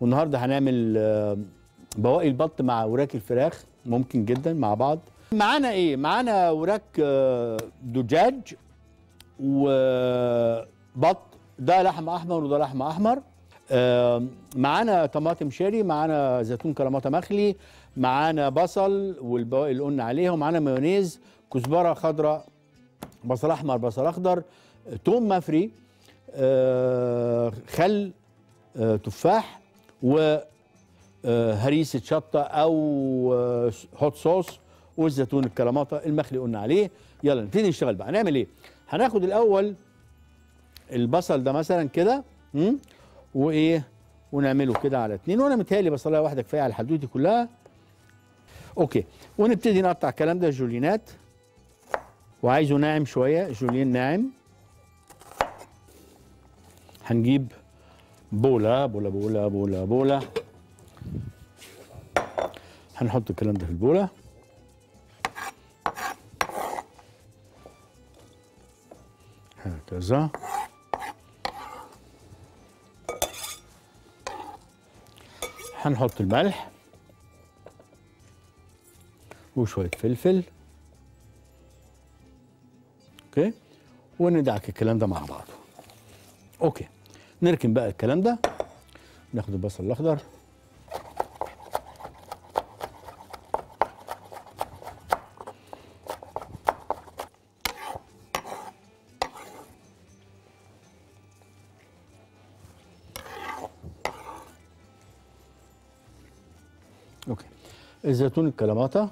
والنهارده هنعمل آه، بواقي البط مع وراك الفراخ ممكن جدا مع بعض معانا ايه معانا وراك آه، دجاج وبط ده لحم احمر وده لحم احمر آه، معانا طماطم شيري معانا زيتون كراماتا مخلي معانا بصل والبواقي اللي قلنا عليها ومعانا مايونيز كزبره خضراء بصل احمر بصل اخضر توم مفري آه، خل آه، تفاح و آه، هريسه شطه او آه، هوت صوص والزيتون الكلاماتا المخلي قلنا عليه يلا نبتدي نشتغل بقى هنعمل ايه هناخد الاول البصل ده مثلا كده مم؟ وايه ونعمله كده على اتنين وانا متهيألي بصلايه واحده كفايه على الحدوته كلها اوكي ونبتدي نقطع الكلام ده جولينات وعايزه ناعم شويه جولين ناعم هنجيب بوله بوله بوله بوله بوله هنحط الكلام ده في البوله هكذا هنحط الملح وشوية فلفل اوكي وندعك الكلام ده مع بعضه اوكي نركن بقى الكلام ده ناخد البصل الاخضر اوكي الزيتون الكلاماتا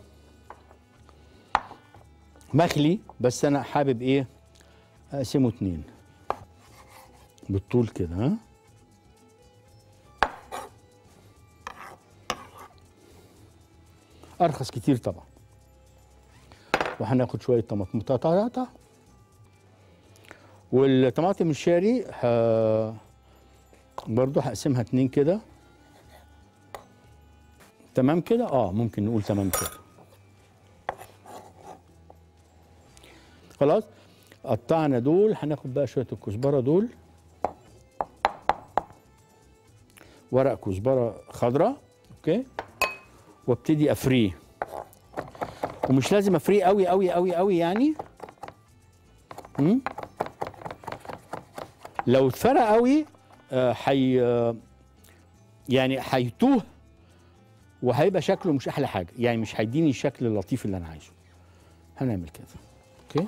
مخلي بس انا حابب ايه اقسمه اتنين بالطول كده ها ارخص كتير طبعا وهناخد شويه طماطم متقطعه والطماطم الشاري ه... برضو هقسمها اتنين كده تمام كده اه ممكن نقول تمام كده خلاص قطعنا دول هناخد بقى شويه الكزبره دول ورق كزبره خضراء اوكي وابتدي افريه ومش لازم افريه قوي قوي قوي قوي يعني مم؟ لو اتفرق قوي آه، حي آه، يعني هيتوه وهيبقى شكله مش احلى حاجه يعني مش هيديني الشكل اللطيف اللي انا عايزه هنعمل كده اوكي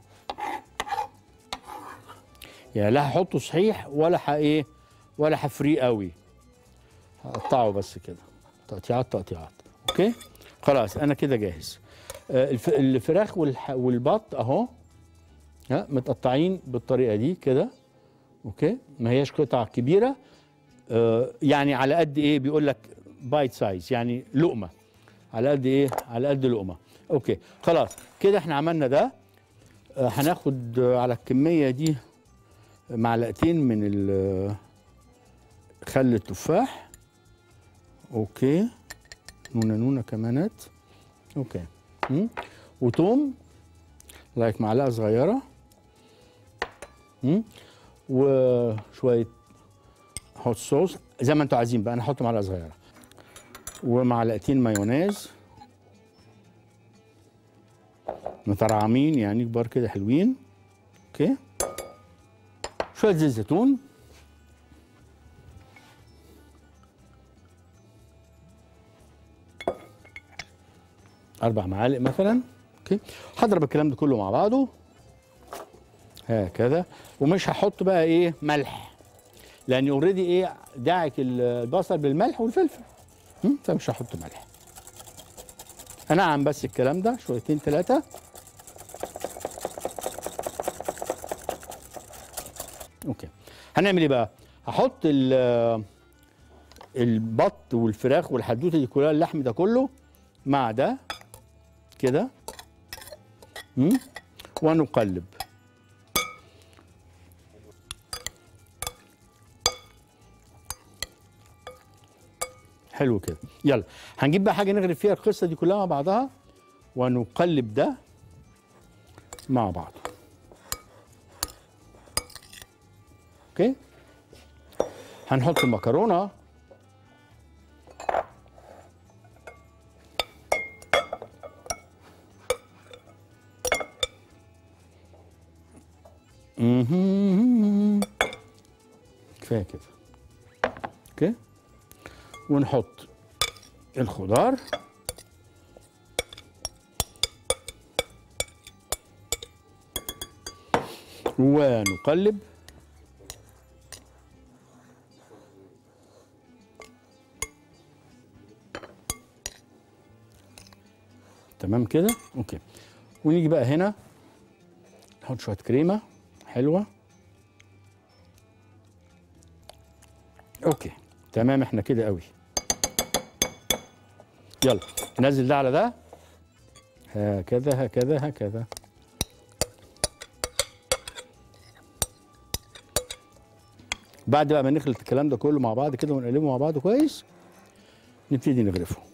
يعني لا هحطه صحيح ولا ح ايه ولا هفريه قوي هقطعه بس كده تقطيعات تقطيعات اوكي خلاص انا كده جاهز آه، الف- الفراخ والح- والبط اهو ها متقطعين بالطريقه دي كده اوكي ما هياش قطع كبيره آه، يعني على قد ايه بيقول لك بايت سايز يعني لقمه على قد ايه على قد لقمه اوكي خلاص كده احنا عملنا ده آه، هناخد آه، على الكميه دي معلقتين من ال- خل التفاح اوكي نونه نونه كمانات اوكي مم. وتوم لايك معلقه صغيره مم. وشويه هوت صوص زي ما انتوا عايزين بقى انا هحط معلقه صغيره ومعلقتين مايونيز مترعمين يعني كبار كده حلوين اوكي شويه زيت زيتون اربع معالق مثلا اوكي هضرب الكلام ده كله مع بعضه هكذا ومش هحط بقى ايه ملح لان اوريدي ايه داعك البصل بالملح والفلفل هم؟ فمش هحط ملح انعم بس الكلام ده شويتين ثلاثه اوكي هنعمل ايه بقى هحط ال- البط والفراخ والحدوته دي كلها اللحم ده كله مع ده كده هم؟ ونقلب حلو كده يلا هنجيب بقى حاجه نغرف فيها القصه دي كلها مع بعضها ونقلب ده مع بعض اوكي هنحط المكرونه مهم. كفايه كده اوكي ونحط الخضار ونقلب تمام كده اوكي ونيجي بقى هنا نحط شويه كريمه حلوه اوكي تمام احنا كده قوي يلا نزل ده على ده هكذا هكذا هكذا بعد بقى ما نخلط الكلام ده كله مع بعض كده ونقلبه مع بعض كويس نبتدي نغرفه